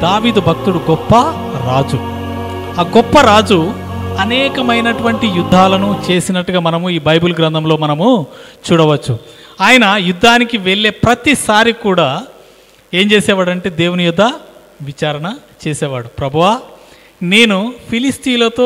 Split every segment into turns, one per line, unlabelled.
దావీదు భక్తుడు గొప్ప రాజు ఆ గొప్ప రాజు అనేకమైనటువంటి యుద్ధాలను చేసినట్టుగా మనము ఈ బైబిల్ గ్రంథంలో మనము చూడవచ్చు ఆయన యుద్ధానికి వెళ్ళే ప్రతిసారి కూడా ఏం చేసేవాడంటే దేవుని యొద్ద విచారణ చేసేవాడు ప్రభువా నేను ఫిలిస్తీన్లతో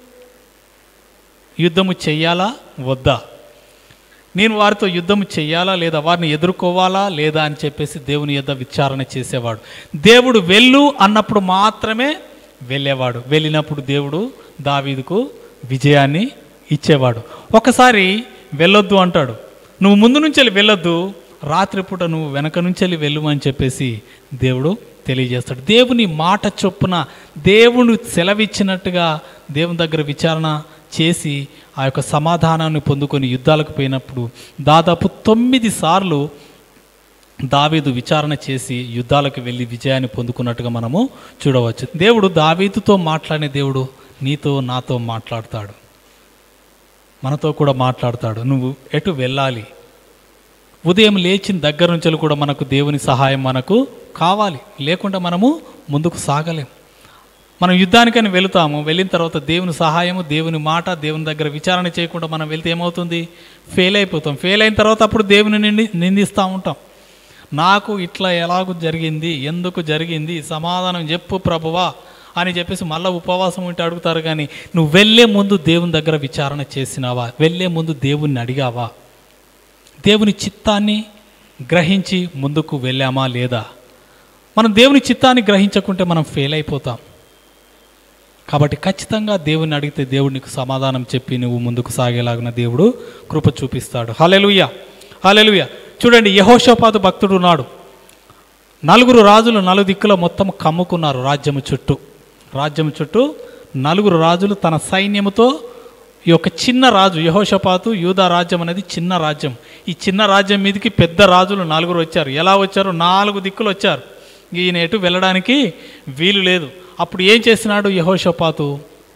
యుద్ధము చెయ్యాలా వద్దా నేను వారితో యుద్ధం చెయ్యాలా లేదా వారిని ఎదుర్కోవాలా లేదా అని చెప్పేసి దేవుని యొద్ద విచారణ చేసేవాడు దేవుడు వెళ్ళు అన్నప్పుడు మాత్రమే వెళ్ళేవాడు వెళ్ళినప్పుడు దేవుడు దావీదుకు విజయాన్ని ఇచ్చేవాడు ఒకసారి వెళ్ళొద్దు అంటాడు నువ్వు ముందు నుంచి వెళ్ళొద్దు రాత్రిపూట నువ్వు వెనక నుంచి వెళ్ళు అని చెప్పేసి దేవుడు తెలియజేస్తాడు దేవుని మాట చొప్పున దేవుడు సెలవిచ్చినట్టుగా దేవుని దగ్గర విచారణ చేసి ఆ యొక్క సమాధానాన్ని పొందుకొని యుద్ధాలకు పోయినప్పుడు దాదాపు తొమ్మిది సార్లు దావీదు విచారణ చేసి యుద్ధాలకు వెళ్ళి విజయాన్ని పొందుకున్నట్టుగా మనము చూడవచ్చు దేవుడు దావీదుతో మాట్లాడిన దేవుడు నీతో నాతో మాట్లాడతాడు మనతో కూడా మాట్లాడతాడు నువ్వు ఎటు వెళ్ళాలి ఉదయం లేచిన దగ్గర నుంచి కూడా మనకు దేవుని సహాయం మనకు కావాలి లేకుండా మనము ముందుకు సాగలేం మనం యుద్ధానికని వెళుతాము వెళ్ళిన తర్వాత దేవుని సహాయము దేవుని మాట దేవుని దగ్గర విచారణ చేయకుండా మనం వెళ్తే ఏమవుతుంది ఫెయిల్ అయిపోతాం ఫెయిల్ అయిన తర్వాత అప్పుడు దేవుని నింది నిందిస్తూ ఉంటాం నాకు ఇట్లా ఎలాగూ జరిగింది ఎందుకు జరిగింది సమాధానం చెప్పు ప్రభువా అని చెప్పేసి మళ్ళీ ఉపవాసం ఉంటే అడుగుతారు కానీ నువ్వు వెళ్ళే ముందు దేవుని దగ్గర విచారణ చేసినావా వెళ్ళే ముందు దేవుణ్ణి అడిగావా దేవుని చిత్తాన్ని గ్రహించి ముందుకు వెళ్ళామా లేదా మనం దేవుని చిత్తాన్ని గ్రహించకుంటే మనం ఫెయిల్ అయిపోతాం కాబట్టి ఖచ్చితంగా దేవుని అడిగితే దేవుడు నీకు సమాధానం చెప్పి నువ్వు ముందుకు సాగేలాగిన దేవుడు కృప చూపిస్తాడు హలెలుయ హలెలుయ చూడండి యహోషపాదు భక్తుడు ఉన్నాడు నలుగురు రాజులు నలు దిక్కులో మొత్తం కమ్ముకున్నారు రాజ్యము చుట్టూ రాజ్యము చుట్టూ నలుగురు రాజులు తన సైన్యముతో ఈ యొక్క చిన్న రాజు యహోషపాతు యూదా రాజ్యం అనేది చిన్న రాజ్యం ఈ చిన్న రాజ్యం మీదకి పెద్ద రాజులు నలుగురు వచ్చారు ఎలా వచ్చారు నాలుగు దిక్కులు వచ్చారు ఈయన ఎటు వెళ్ళడానికి వీలు లేదు అప్పుడు ఏం చేసినాడు యహోషపాతు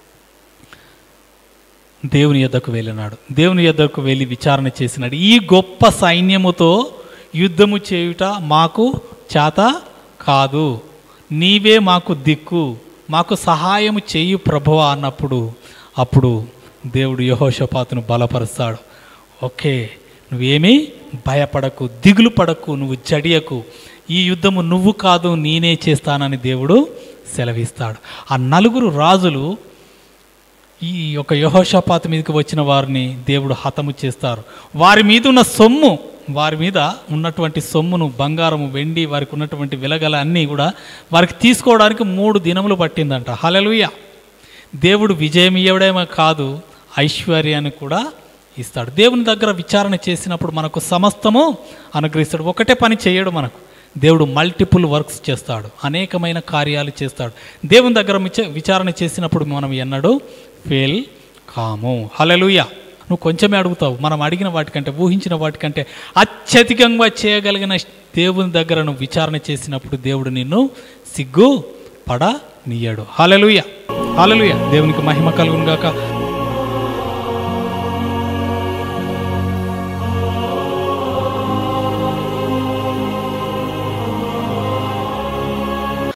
దేవుని యొద్దకు వెళ్ళినాడు దేవుని యొద్దకు వెళ్ళి విచారణ చేసినాడు ఈ గొప్ప సైన్యముతో యుద్ధము చేయుట మాకు చేత కాదు నీవే మాకు దిక్కు మాకు సహాయము చేయు ప్రభువా అన్నప్పుడు అప్పుడు దేవుడు యహోషపాతును బలపరుస్తాడు ఓకే నువ్వేమీ భయపడకు దిగులు పడకు నువ్వు జడియకు ఈ యుద్ధము నువ్వు కాదు నేనే చేస్తానని దేవుడు సెలవిస్తాడు ఆ నలుగురు రాజులు ఈ యొక్క యహోషపాత మీదకి వచ్చిన వారిని దేవుడు హతము చేస్తారు వారి మీద ఉన్న సొమ్ము వారి మీద ఉన్నటువంటి సొమ్మును బంగారము వెండి వారికి ఉన్నటువంటి విలగల అన్నీ కూడా వారికి తీసుకోవడానికి మూడు దినములు పట్టిందంట హలలుయ దేవుడు విజయం ఇవ్వడమే కాదు ఐశ్వర్యాన్ని కూడా ఇస్తాడు దేవుని దగ్గర విచారణ చేసినప్పుడు మనకు సమస్తము అనుగ్రహిస్తాడు ఒకటే పని చేయడు మనకు దేవుడు మల్టిపుల్ వర్క్స్ చేస్తాడు అనేకమైన కార్యాలు చేస్తాడు దేవుని దగ్గర విచ- విచారణ చేసినప్పుడు మనం ఎన్నడూ ఫెయిల్ కాము హలలుయ నువ్వు కొంచెమే అడుగుతావు మనం అడిగిన వాటికంటే ఊహించిన వాటికంటే అత్యధికంగా చేయగలిగిన దేవుని దగ్గర నువ్వు విచారణ చేసినప్పుడు దేవుడు నిన్ను సిగ్గు పడనీయడు హలలుయ హలలుయ దేవునికి మహిమ కలుగును గాక